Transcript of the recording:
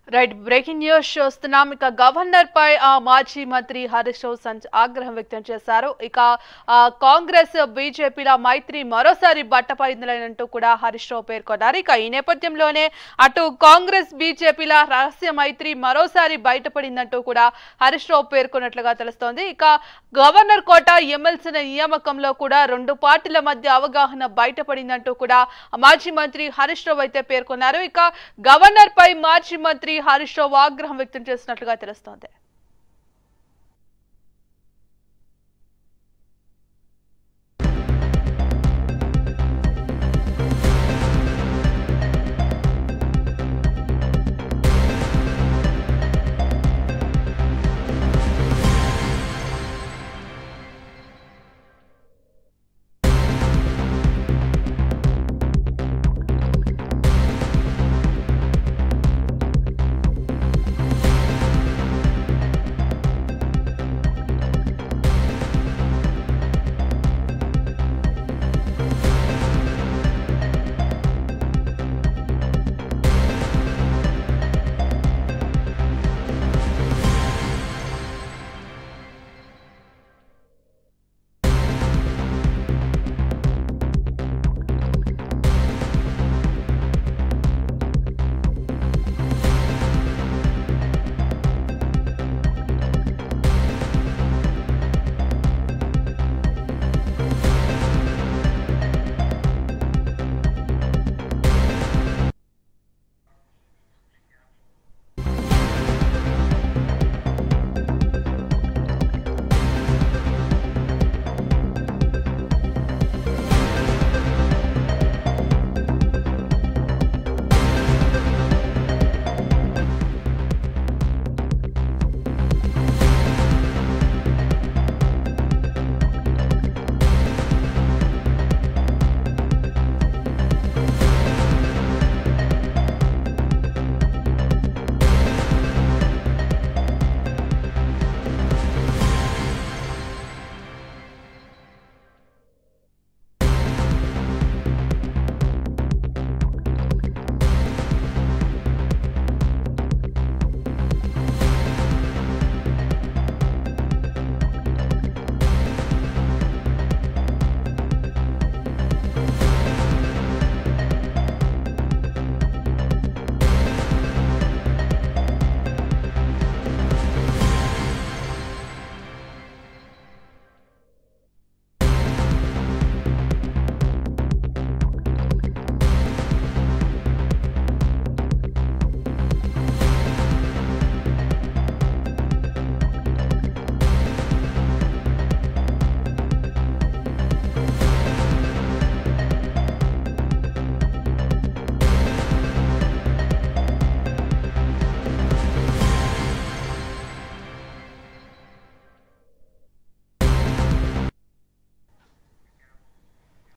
right breaking news చూస్తున్నాం ఇక governor పై ఆ మాజీ మంత్రి హరీష్ రావు సంచ ఆగ్రహం వ్యక్తం చేశారు ఇక ఆ, కాంగ్రెస్ బీజేపీల మైత్రి మరోసారి బట్టపడిందనంటూ కూడా హరీష్ రావు పేర్కొన్నారు ఇక ఈ నేపథ్యంలోనే అటు కాంగ్రెస్ బీజేపీల రహస్య మైత్రి మరోసారి బయటపడిందంటూ కూడా హరీష్ రావు పేర్కొన్నట్లుగా తెలుస్తోంది ఇక గవర్నర్ కోట ఎమ్మెల్సీల నియామకంలో కూడా రెండు పార్టీల మధ్య అవగాహన బయటపడిందంటూ కూడా మాజీ మంత్రి హరీష్ రావు అయితే పేర్కొన్నారు ఇక గవర్నర్ పై మాజీ మంత్రి హరీష్ రావు ఆగ్రహం వ్యక్తం చేసినట్లుగా తెలుస్తోంది